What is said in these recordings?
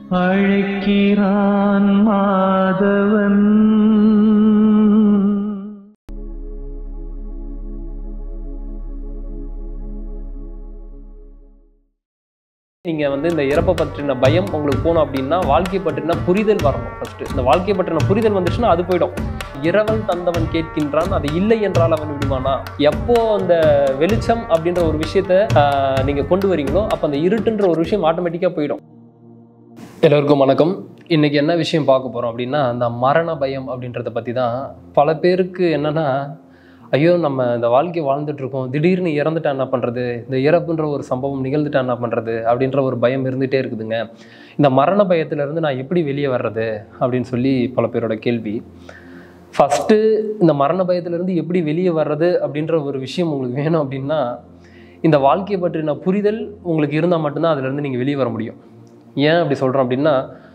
அழைக்கிறான் மாதவன் நீங்க வந்து இந்த இறப்பை பற்றின பயம் உங்களுக்கு போகணும் அப்படின்னா வாழ்க்கை பற்றின புரிதல் வரணும் ஃபர்ஸ்ட் இந்த வாழ்க்கை பற்றின புரிதல் வந்துச்சுன்னா அது போயிடும் இரவல் தந்தவன் கேட்கின்றான் அது இல்லை என்றால் அவன் விடுவானா எப்போ அந்த வெளிச்சம் அப்படின்ற ஒரு விஷயத்த ஆஹ், நீங்க கொண்டு வரீங்களோ அப்போ அந்த இருட்டுன்ற ஒரு விஷயம் ஆட்டோமேட்டிக்காக போயிடும் எல்லோருக்கும் வணக்கம் இன்னைக்கு என்ன விஷயம் பார்க்க போறோம் அப்படின்னா அந்த மரண பயம் அப்படின்றத பத்தி தான் பல பேருக்கு என்னன்னா ஐயோ நம்ம இந்த வாழ்க்கை வாழ்ந்துட்டு இருக்கோம் திடீர்னு இறந்துட்டா என்ன பண்றது இந்த இறப்புன்ற ஒரு சம்பவம் நிகழ்ந்துட்டா என்ன பண்றது அப்படின்ற ஒரு பயம் இருந்துகிட்டே இருக்குதுங்க இந்த மரண பயத்துல இருந்து நான் எப்படி வெளியே வர்றது அப்படின்னு சொல்லி பல பேரோட கேள்வி ஃபஸ்ட்டு இந்த மரண பயத்திலேருந்து எப்படி வெளியே வர்றது அப்படின்ற ஒரு விஷயம் உங்களுக்கு வேணும் அப்படின்னா இந்த வாழ்க்கையை பற்றின புரிதல் உங்களுக்கு இருந்தால் மட்டும்தான் அதுலேருந்து நீங்கள் வெளியே வர முடியும் ஏன் அப்படி சொல்கிறோம் அப்படின்னா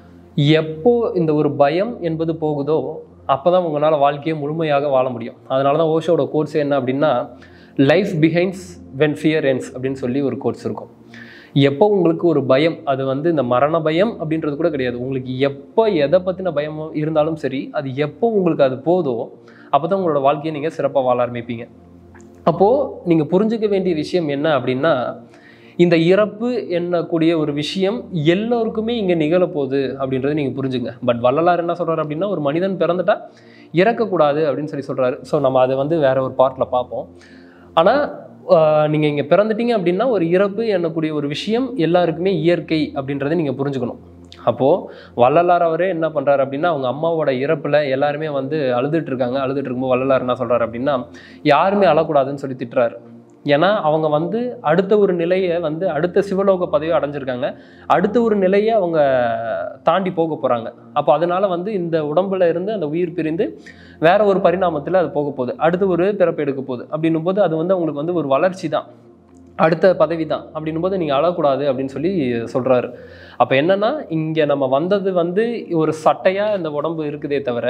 எப்போ இந்த ஒரு பயம் என்பது போகுதோ அப்போ தான் உங்களால் வாழ்க்கையை முழுமையாக வாழ முடியும் அதனால தான் ஓஷோட கோர்ஸ் என்ன அப்படின்னா life begins when fear ends அப்படின்னு சொல்லி ஒரு கோர்ஸ் இருக்கும் எப்போ உங்களுக்கு ஒரு பயம் அது வந்து இந்த மரண பயம் அப்படின்றது கூட கிடையாது உங்களுக்கு எப்போ எதை பற்றின பயம் இருந்தாலும் சரி அது எப்போ உங்களுக்கு அது போதோ அப்போ தான் உங்களோட வாழ்க்கையை நீங்கள் சிறப்பாக வாழ ஆரம்பிப்பீங்க அப்போது நீங்கள் புரிஞ்சுக்க வேண்டிய விஷயம் என்ன அப்படின்னா இந்த இறப்பு என்னக்கூடிய ஒரு விஷயம் எல்லோருக்குமே இங்கே நிகழப்போகுது அப்படின்றத நீங்கள் புரிஞ்சுங்க பட் வள்ளலார் என்ன சொல்கிறார் அப்படின்னா ஒரு மனிதன் பிறந்துட்டா இறக்கக்கூடாது அப்படின்னு சொல்லி சொல்கிறாரு ஸோ நம்ம அதை வந்து வேற ஒரு பார்ட்டில் பார்ப்போம் ஆனால் நீங்கள் இங்கே பிறந்துட்டீங்க அப்படின்னா ஒரு இறப்பு என்னக்கூடிய ஒரு விஷயம் எல்லாருக்குமே இயற்கை அப்படின்றத நீங்கள் புரிஞ்சுக்கணும் அப்போது வள்ளலார் அவரே என்ன பண்ணுறாரு அப்படின்னா அவங்க அம்மாவோட இறப்பில் எல்லாருமே வந்து அழுதுட்டு இருக்காங்க அழுதுட்டு இருக்கும்போது வள்ளலார் என்ன சொல்கிறாரு அப்படின்னா யாருமே அழக்கூடாதுன்னு சொல்லி திட்டுறாரு ஏன்னா அவங்க வந்து அடுத்த ஒரு நிலையை வந்து அடுத்த சிவலோக பதவி அடைஞ்சிருக்காங்க அடுத்த ஒரு நிலையை அவங்க தாண்டி போக போகிறாங்க அப்போ அதனால வந்து இந்த உடம்புல இருந்து அந்த உயிர் பிரிந்து வேற ஒரு பரிணாமத்தில் அது போக போகுது அடுத்து ஒரு பிறப்பு எடுக்க போகுது அப்படின்னும் போது அது வந்து அவங்களுக்கு வந்து ஒரு வளர்ச்சி தான் அடுத்த பதவி தான் அப்படின்னும் போது நீங்கள் அழக்கூடாது அப்படின்னு சொல்லி சொல்கிறாரு அப்போ என்னன்னா இங்கே நம்ம வந்தது வந்து ஒரு சட்டையாக இந்த உடம்பு இருக்குதே தவிர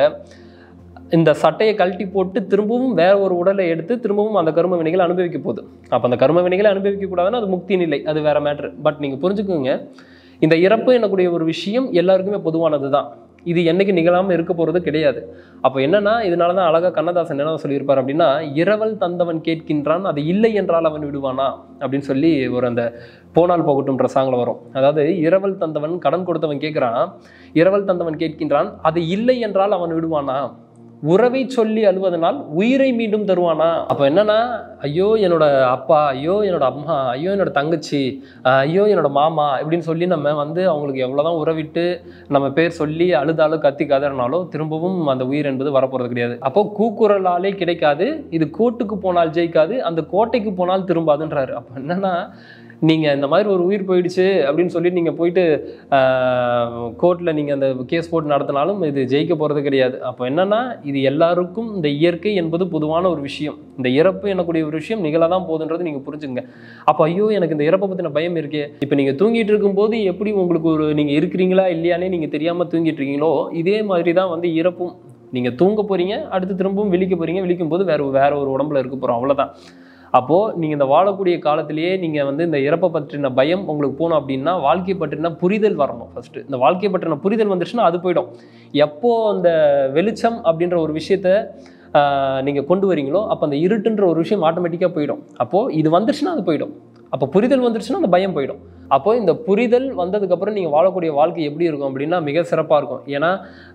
இந்த சட்டையை கழட்டி போட்டு திரும்பவும் வேற ஒரு உடலை எடுத்து திரும்பவும் அந்த கர்ம வினைகளை அனுபவிக்க போகுது அப்போ அந்த கர்ம வினைகளை அனுபவிக்க கூடாதுன்னா அது முக்தி நிலை அது வேற மேட்ரு பட் நீங்கள் புரிஞ்சுக்கோங்க இந்த இறப்பு என்னக்கூடிய ஒரு விஷயம் எல்லாருக்குமே பொதுவானது தான் இது என்னைக்கு நிகழாமல் இருக்க போகிறது கிடையாது அப்போ என்னன்னா இதனால தான் அழகா கண்ணதாசன் என்ன சொல்லியிருப்பார் அப்படின்னா இரவல் தந்தவன் கேட்கின்றான் அது இல்லை என்றால் அவன் விடுவானா அப்படின்னு சொல்லி ஒரு அந்த போனால் போகட்டும்ன்ற சாங்கில் வரும் அதாவது இரவல் தந்தவன் கடன் கொடுத்தவன் கேட்குறான் இரவல் தந்தவன் கேட்கின்றான் அது இல்லை என்றால் அவன் விடுவானா உறவை சொல்லி அழுவதனால் உயிரை மீண்டும் தருவானா அப்போ என்னன்னா ஐயோ என்னோட அப்பா ஐயோ என்னோட அம்மா ஐயோ என்னோட தங்கச்சி ஆஹ் ஐயோ என்னோட மாமா இப்படின்னு சொல்லி நம்ம வந்து அவங்களுக்கு எவ்வளோதான் உறவிட்டு நம்ம பேர் சொல்லி அழுதாலும் கத்தி கதறினாலோ திரும்பவும் அந்த உயிர் என்பது வரப்போறது கிடையாது அப்போ கூக்குரலாலே கிடைக்காது இது கோட்டுக்கு போனால் ஜெயிக்காது அந்த கோட்டைக்கு போனால் திரும்பாதுன்றாரு அப்போ என்னன்னா நீங்கள் இந்த மாதிரி ஒரு உயிர் போயிடுச்சு அப்படின்னு சொல்லி நீங்கள் போயிட்டு கோர்ட்டில் நீங்கள் அந்த கேஸ் போட்டு நடத்தினாலும் இது ஜெயிக்க போகிறது கிடையாது அப்போ என்னன்னா இது எல்லாருக்கும் இந்த இயற்கை என்பது பொதுவான ஒரு விஷயம் இந்த இறப்பு எனக்கூடிய ஒரு விஷயம் நிகழ தான் போகுதுன்றது நீங்கள் புரிஞ்சுங்க அப்போ ஐயோ எனக்கு இந்த இறப்பை பற்றின பயம் இருக்கே இப்போ நீங்கள் தூங்கிட்டு இருக்கும்போது எப்படி உங்களுக்கு ஒரு நீங்கள் இருக்கிறீங்களா இல்லையானே நீங்கள் தெரியாமல் தூங்கிட்டு இருக்கீங்களோ இதே மாதிரி தான் வந்து இறப்பும் நீங்கள் தூங்க போகிறீங்க அடுத்து திரும்பவும் விழிக்க போகிறீங்க விழிக்கும் போது வேற வேற ஒரு உடம்புல இருக்க போகிறோம் அவ்வளோதான் அப்போது நீங்கள் இந்த வாழக்கூடிய காலத்திலேயே நீங்கள் வந்து இந்த இறப்பை பற்றின பயம் உங்களுக்கு போகணும் அப்படின்னா வாழ்க்கை பற்றின புரிதல் வரணும் ஃபஸ்ட்டு இந்த வாழ்க்கை பற்றின புரிதல் வந்துச்சுன்னா அது போயிடும் எப்போ அந்த வெளிச்சம் அப்படின்ற ஒரு விஷயத்த நீங்கள் கொண்டு வரீங்களோ அப்போ அந்த இருட்டுன்ற ஒரு விஷயம் ஆட்டோமேட்டிக்காக போயிடும் அப்போது இது வந்துருச்சுன்னா அது போயிடும் அப்போ புரிதல் வந்துருச்சுன்னா அந்த பயம் போயிடும் அப்போ இந்த புரிதல் வந்ததுக்கப்புறம் நீங்கள் வாழக்கூடிய வாழ்க்கை எப்படி இருக்கும் அப்படின்னா மிக சிறப்பாக இருக்கும் ஏன்னா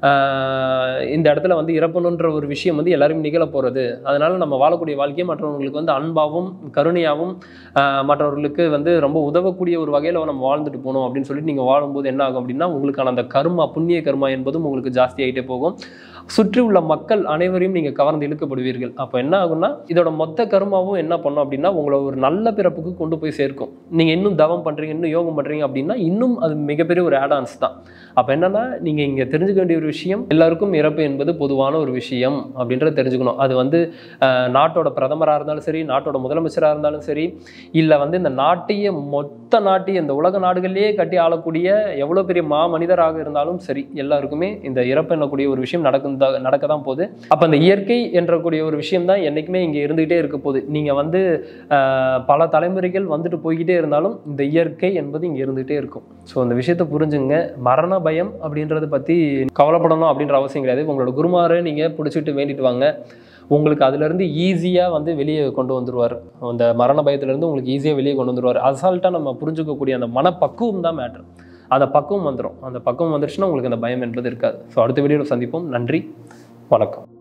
ஆஹ் இந்த இடத்துல வந்து இறப்பணுன்ற ஒரு விஷயம் வந்து எல்லாருமே நிகழ போகிறது அதனால நம்ம வாழக்கூடிய வாழ்க்கையை மற்றவங்களுக்கு வந்து அன்பாகவும் கருணையாகவும் ஆஹ் மற்றவர்களுக்கு வந்து ரொம்ப உதவக்கூடிய ஒரு வகையில் நம்ம வாழ்ந்துட்டு போகணும் அப்படின்னு சொல்லிட்டு நீங்கள் வாழும்போது என்ன ஆகும் அப்படின்னா உங்களுக்கான அந்த கர்மா புண்ணிய கர்மா என்பதும் உங்களுக்கு ஜாஸ்தி ஆகிட்டே போகும் சுற்றி உள்ள மக்கள் அனைவரையும் நீங்கள் கவர்ந்து இழுக்கப்படுவீர்கள் அப்போ என்ன ஆகும்னா இதோட மொத்த கர்மாவும் என்ன பண்ணும் அப்படின்னா உங்களை ஒரு நல்ல பிறப்புக்கு கொண்டு போய் சேர்க்கும் நீங்கள் இன்னும் தவம் பண்ணுறீங்க இன்னும் யோகம் பண்ணுறீங்க அப்படின்னா இன்னும் அது மிகப்பெரிய ஒரு ஆடான்ஸ் தான் அப்போ என்னன்னா நீங்கள் இங்கே தெரிஞ்சுக்க வேண்டிய ஒரு விஷயம் எல்லாருக்கும் இறப்பு என்பது பொதுவான ஒரு விஷயம் அப்படின்றத தெரிஞ்சுக்கணும் அது வந்து ஆஹ், நாட்டோட பிரதமராக இருந்தாலும் சரி நாட்டோட முதலமைச்சராக இருந்தாலும் சரி இல்லை வந்து இந்த நாட்டையே மொத்த நாட்டையே இந்த உலக நாடுகளிலேயே கட்டி ஆளக்கூடிய எவ்வளோ பெரிய மா மனிதராக இருந்தாலும் சரி எல்லாருக்குமே இந்த இறப்பு என்னக்கூடிய ஒரு விஷயம் நடக்கும் நடக்கும் நடக்க தான் போகுது அப்போ அந்த இயற்கை என்றக்கூடிய ஒரு விஷயம் தான் என்றைக்குமே இங்கே இருந்துகிட்டே இருக்க போகுது நீங்கள் வந்து ஆஹ், பல தலைமுறைகள் வந்துட்டு போய்கிட்டே இருந்தாலும் இந்த இயற்கை என்பது இங்கே இருந்துகிட்டே இருக்கும் ஸோ அந்த விஷயத்தை புரிஞ்சுங்க மரண பயம் அப்படின்றத பற்றி கவலைப்படணும் அப்படின்ற அவசியம் கிடையாது உங்களோட குருமாரை நீங்கள் பிடிச்சிட்டு வேண்டிட்டு வாங்க உங்களுக்கு அதுலேருந்து ஈஸியாக வந்து வெளியே கொண்டு வந்துருவார் அந்த மரண பயத்துலேருந்து உங்களுக்கு ஈஸியாக வெளியே கொண்டு வந்துருவார் அசால்ட்டாக நம்ம புரிஞ்சுக்கக்கூடிய அந்த மனப்பக்குவம் தான் மேட்ரு அந்த பக்குவம் வந்துடும் அந்த பக்குவம் வந்துருச்சுன்னா உங்களுக்கு அந்த பயம் என்பது இருக்காது ஸோ அடுத்த வீடியோவில் சந்திப்போம் நன்றி வணக்கம்